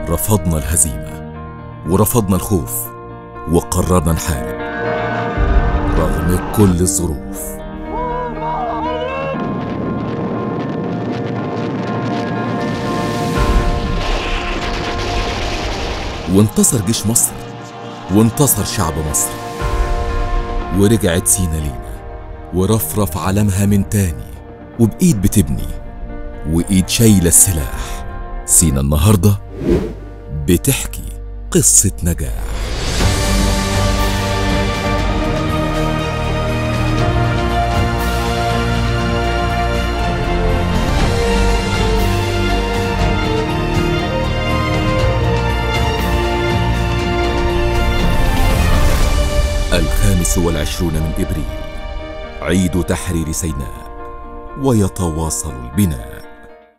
رفضنا الهزيمة ورفضنا الخوف وقررنا نحارب رغم كل الظروف وانتصر جيش مصر وانتصر شعب مصر ورجعت سينا لينا ورفرف علمها من تاني وبإيد بتبني وإيد شايلة السلاح سينا النهاردة بتحكي قصة نجاح الخامس والعشرون من إبريل عيد تحرير سيناء ويتواصل البناء